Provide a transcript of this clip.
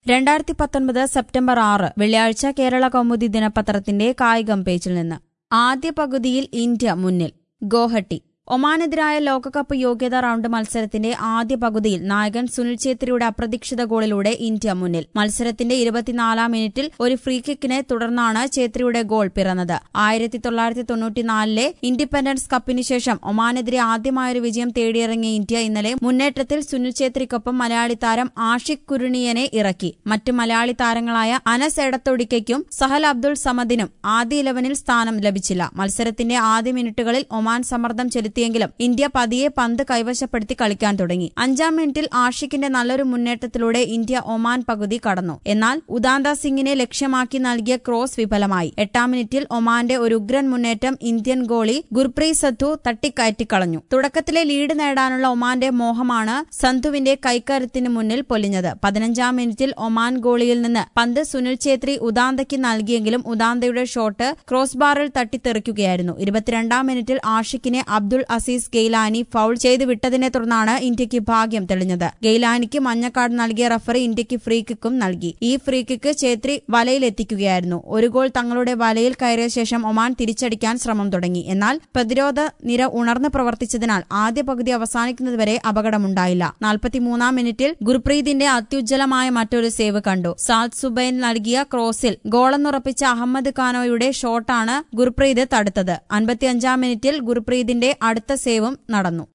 രണ്ടായിരത്തി പത്തൊൻപത് സെപ്റ്റംബർ ആറ് വെള്ളിയാഴ്ച കേരള കൗമുദി ദിനപത്രത്തിന്റെ കായികം പേജിൽ നിന്ന് ആദ്യ പകുതിയിൽ ഇന്ത്യ മുന്നിൽ ഗോഹട്ടി ഒമാനെതിരായ ലോകകപ്പ് യോഗ്യതാ റൌണ്ട് മത്സരത്തിന്റെ ആദ്യ പകുതിയിൽ നായകൻ സുനിൽ ഛേത്രിയുടെ അപ്രതീക്ഷിത ഗോളിലൂടെ ഇന്ത്യ മുന്നിൽ മത്സരത്തിന്റെ ഇരുപത്തിനാലാം മിനിറ്റിൽ ഒരു ഫ്രീ കിക്കിനെ തുടർന്നാണ് ഛേത്രിയുടെ ഗോൾ പിറന്നത് ആയിരത്തി തൊള്ളായിരത്തി തൊണ്ണൂറ്റിനാലിലെ ഇൻഡിപെൻഡൻസ് കപ്പിന് ശേഷം ഒമാനെതിരെ ആദ്യമായൊരു വിജയം തേടിയിറങ്ങിയ ഇന്ത്യ ഇന്നലെ മുന്നേറ്റത്തിൽ സുനിൽ ഛേത്രിക്കൊപ്പം മലയാളി താരം ആഷിഖ് കുരുണിയനെ ഇറക്കി മറ്റു മലയാളി താരങ്ങളായ അനസ് എടത്തൊടിക്കയ്ക്കും സഹൽ അബ്ദുൾ സമദിനും ആദ്യ ഇലവനിൽ സ്ഥാനം ലഭിച്ചില്ല മത്സരത്തിന്റെ ആദ്യ മിനിറ്റുകളിൽ ഒമാൻ സമ്മർദ്ദം ചെലുത്തിയെങ്കിലും ഇന്ത്യ പതിയെ പന്ത് കൈവശപ്പെടുത്തി കളിക്കാൻ തുടങ്ങി അഞ്ചാം മിനിറ്റിൽ ആഷിഖിന്റെ നല്ലൊരു മുന്നേറ്റത്തിലൂടെ ഇന്ത്യ ഒമാൻ പകുതി കടന്നു എന്നാൽ ഉദാന്ത സിംഗിനെ ലക്ഷ്യമാക്കി നൽകിയ ക്രോസ് വിഫലമായി എട്ടാം മിനിറ്റിൽ ഒമാന്റെ ഒരു ഉഗ്രൻ മുന്നേറ്റം ഇന്ത്യൻ ഗോളി ഗുർപ്രീത് സന്ധു തട്ടിക്കയറ്റിക്കളഞ്ഞു തുടക്കത്തിലെ ലീഡ് നേടാനുള്ള ഒമാന്റെ മോഹമാണ് സന്ധുവിന്റെ കൈക്കരുത്തിന് മുന്നിൽ പൊലിഞ്ഞത് പതിനഞ്ചാം മിനിറ്റിൽ ഒമാൻ ഗോളിയിൽ നിന്ന് പന്ത് സുനിൽ ഛേത്രി ഉദാന്തയ്ക്ക് നൽകിയെങ്കിലും ഉദാന്തയുടെ ഷോട്ട് ക്രോസ് ബാറിൽ തട്ടിത്തെറിക്കുകയായിരുന്നു ഇരുപത്തിരണ്ടാം മിനിറ്റിൽ ആഷിഖിനെ അബ്ദുൾ അസീസ് ഗെയ്ലാനി ഫൌൾ ചെയ്ത് വിട്ടതിനെ തുടർന്നാണ് ഇന്ത്യക്ക് ഭാഗ്യം തെളിഞ്ഞത് ഗെയ്ലാനിക്ക് മഞ്ഞക്കാർഡ് നൽകിയ റഫറി ഇന്ത്യക്ക് ഫ്രീ കിക്കും നൽകി ഈ ഫ്രീ കിക്ക് ഛേത്രി വലയിലെത്തിക്കുകയായിരുന്നു ഒരു ഗോൾ തങ്ങളുടെ വലയിൽ കയറിയ ശേഷം ഒമാൻ തിരിച്ചടിക്കാൻ ശ്രമം തുടങ്ങി എന്നാൽ പ്രതിരോധ നിര ഉണർന്ന് പ്രവർത്തിച്ചതിനാൽ ആദ്യ പകുതി അവസാനിക്കുന്നതുവരെ അപകടമുണ്ടായില്ല നാൽപ്പത്തിമൂന്നാം മിനിറ്റിൽ ഗുർപ്രീതിന്റെ അത്യുജ്വലമായ മറ്റൊരു സേവ് കണ്ടു സാദ് സുബൈൻ നൽകിയ ക്രോസിൽ ഗോളെന്നുറപ്പിച്ച അഹമ്മദ് ഖാനോയുടെ ഷോട്ടാണ് ഗുർപ്രീത് തടുത്തത് അൻപത്തിയഞ്ചാം മിനിറ്റിൽ ഗുർപ്രീതിന്റെ അടുത്ത സേവും നടന്നു